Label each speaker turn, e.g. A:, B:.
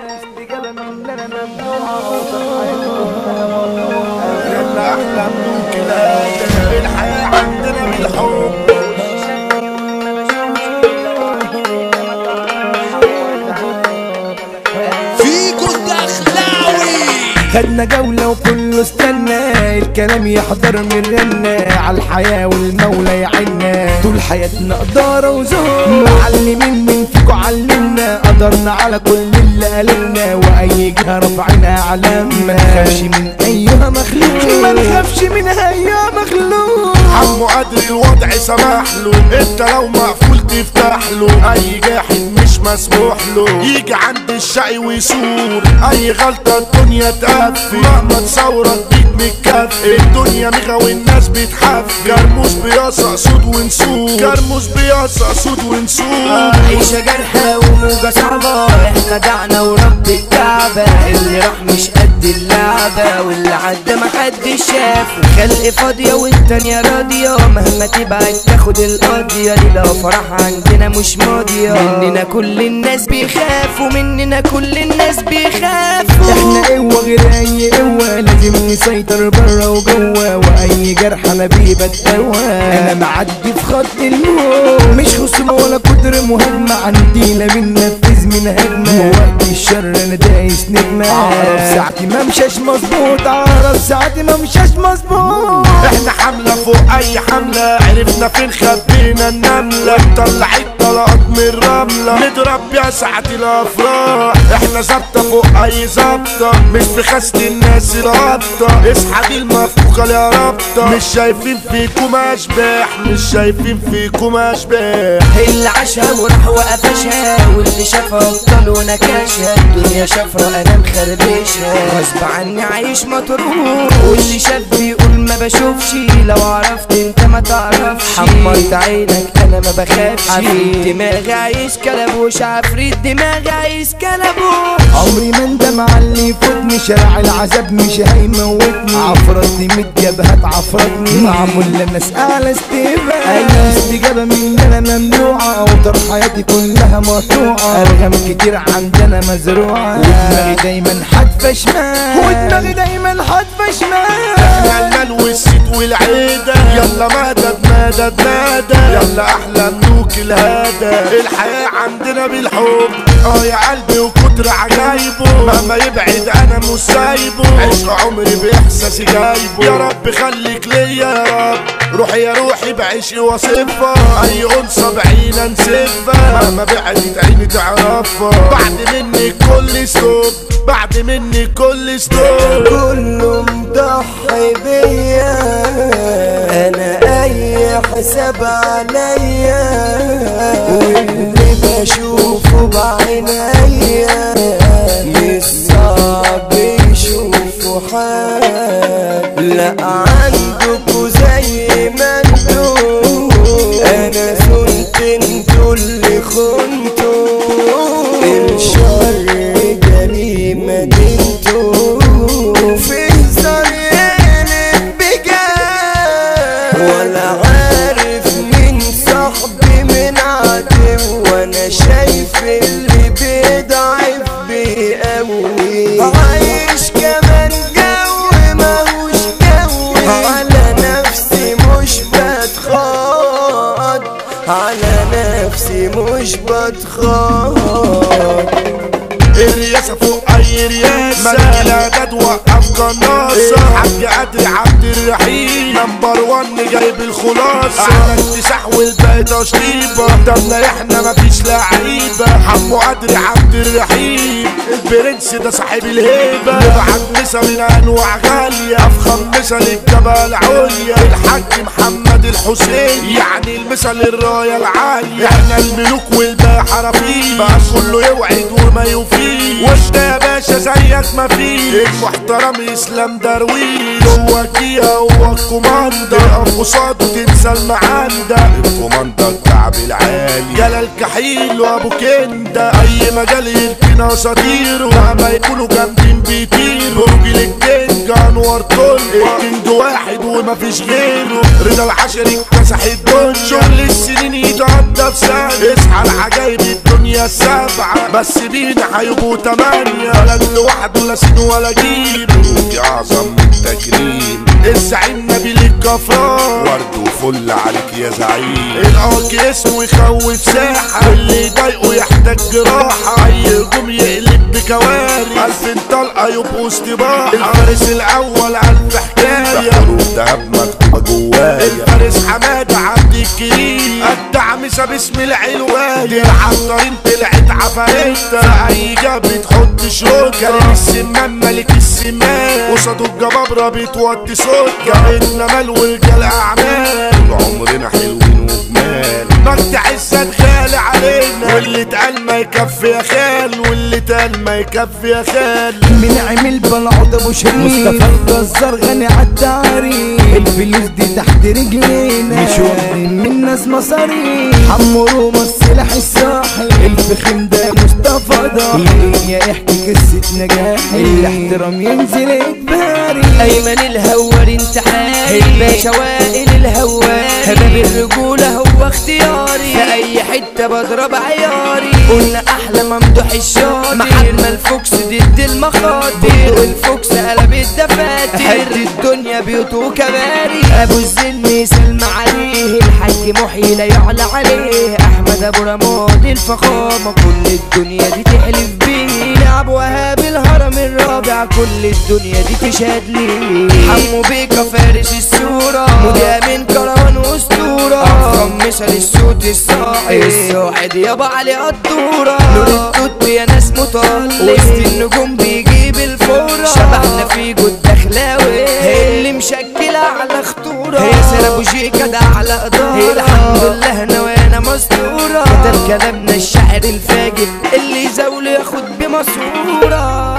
A: الاستجابة مننا ممنوعة
B: يلا احلى ملوك الادب الحياة عندنا بالحب
C: فيكو الدخلاوي
A: خدنا جولة وكله استنى الكلام يحضر من رنا على الحياة والمولى يعنا طول حياتنا قدارة وزهور معلمين من فيكو علمنا قدرنا على كل اللي قالنا وأي جهة رفعنا علم ما نخافش من أيها مخلوق ما نخافش من أيها مخلوق
B: عمو قادر الوضع سمح له انت لو مقفول تفتح له اي جاحد مش مسموح له يجي عند الشقي ويسور اي غلطة الدنيا تقفل مهما تصورك بيك متكفي الدنيا مغا والناس بتحفل جرموس بيصع صوت ونسور جرموس بيصع صوت ونسور
D: عيشة جرحى وموجة صعبة احنا دعنا ورب الكعبة اللي راح مش قد اللعبة واللي عدى ما حدش شافه خلق فاضية والتانية راضية مهما تبعد تاخد القاضية ليلة فرح عندنا مش ماضية مننا كل الناس بيخافوا مننا كل الناس بيخافوا
A: احنا قوة غير اي قوة لازم نسيطر برا وجوه واي جرح انا بيه بتقوى انا معدي في خط الموت مش خصومة ولا قدر مهاجمة عندي لا بننفذ من هجمة وقت الشر انا دايس نجمة اعرف ساعتي ما مشاش مظبوط اعرف ساعتي ما مشاش مظبوط
B: احنا حملة فوق اي حملة عرفنا فين خبينا النملة طلعت طلقات من الرملة نضرب بيها ساعة الافراح احنا ظابطة فوق اي ظابطة مش في خسة الناس الهابطة اصحى دي المفكوكة يا رابطة مش شايفين فيكم اشباح مش شايفين فيكم اشباح
D: اللي عاشها وراح وقفشها واللي شافها ابطال ونكشها الدنيا شفرة انا مخربشها غصب عني عايش مطروح واللي شاف بيقول ما بشوفش لو عرفت انت ما تعرفش حمرت عينك انا ما بخافش عفريت دماغي عايش كلبوش عفريت دماغي عايش كلبوش
A: عمري ما اندم على اللي يفوتني شارع العذاب مش هيموتني عفرتني متجبهة عفرتني معمول للناس اعلى استجابة اي استجابة مننا ممنوعة اوتار حياتي كلها مقطوعة ارغام كتير عندنا مزروعة ودماغي دايما حادفة شمال ودماغي دايما حادفة شمال
B: احنا المال والسيد والعيدة يلا مدد مدد مدد يلا احلى ملوك الهدى الحياة عندنا بالحب اه يا قلبي وكتر عجايبه مهما يبعد انا مش سايبه عشق عمري باحساسي جايبه يا رب خليك ليا يا رب روحي يا روحي بعيشي وصفها اي انثى بعينا نسفها مهما بعدت عيني تعرفها بعد منك كل ستوب بعد منك كل ستوب
D: كله مضحي بيا انا اي حساب عليا واللي بشوفه بعينيا مش صعب يشوفوا حال لا عندكوا زي ما انتوا انا كنت انتوا اللي خنتوا الشر جريمة انتوا في زريان بجاه ولا عارف مين صاحبي من عدو وانا شايف اللي بيضعف بيقوي عايش كمان جو ماهوش جوي على نفسي مش بتخاض على نفسي مش بتخاض
B: الرياسة فوق أي رياسة ملك العدد وقف قناصة حاج قدري عبد الرحيم نمبر ون جايب الخلاصة أنا اكتساح والباقي تشطيبة قدامنا احنا مفيش لعيبة حمو قدري عبد الرحيم البرنس ده صاحب الهيبة نبعت مسا من أنواع غالية أفخم مسا للجبل العليا الحاج محمد الحسين يعني المثل الراية العالية احنا الملوك والباقي حرفيين بقى كله يوعد وما يفيد وشنا يا باشا زيك ما فيه المحترم اسلام درويش هو كيا هو الكوماندا اقف قصاده تنسى المعانده الكوماندا الكعب العالي جلال كحيل وابو كندا اي مجال يركنا اساطيره مهما يكونوا جامدين بيطيروا راجل الكينج انور طل الكينج واحد ومفيش غيره رضا العشري اكتسح الدنيا شغل السنين يتعدى في سنة اصحى العجايب الدنيا السبعة بس بيه عشرين هيبقوا تمانية بلد لوحده لا سين ولا جيل في اعظم من تكريم الزعيم نبيل الكفار ورد وفل عليك يا زعيم القاك اسمه يخوف ساحة واللي يضايقه يحتاج جراحة اي هجوم يقلب بكوارث الف طلقة يبقوا استباحة الفارس الاول الف حكاية حروف دهب مكتوبة جوايا الفارس حمادة عبد الكريم الدعمسة باسم العلواية العطارين طلعت عفاريتها اي جاب بتحط شوكة كريم السمان ملك السمان قصاده الجبابرة بتوطي صوت جابتنا مال ورجال اعمال طول عمرنا حلوين وجمال مجد عزت غالي علينا واللي اتقال ما يكفي يا خال واللي اتقال ما يكفي يا خال
A: من عمل بلعوض ابو شريف مصطفى الجزار غني عالتعريف الفلوس دي تحت رجلينا مش واخدين من ناس مصاريف حمروا السلاح الصاحي الفخم ده مصطفى ده الدنيا يحكي قصة نجاحي الاحترام ينزل اجباري
D: ايمن الهوار انت حالي الباشا وائل الهواري باب الرجولة هو اختياري في اي حتة بضرب عياري قلنا احلى ممدوح الشاطر محمد الفوكس ضد المخاطر الفوكس قلب الدفاتر حد الدنيا بيوت وكباري ابو الزن سلم عليه الحاج محيي لا يعلى عليه احمد ابو رماد الفخامة كل الدنيا دي تحلف بيه لعب وهاب الهرم الرابع كل الدنيا دي تشهد ليه حمو بيكا فارس الصورة مذيع من كروان واسطورة أكرم مثل الصوت الصاحي الصاحد يابا علي قدورة نور التوت يا ناس مطلق وسط النجوم بيجيب الفورة شبحنا في جود دخلاوي اللي مشكلة على خطورة هي سنة ابو شيكا ده على قدارة الحمد لله انا وانا مستورة كتب كلامنا الشاعر الفاجر اللي يزاول ياخد بمسورة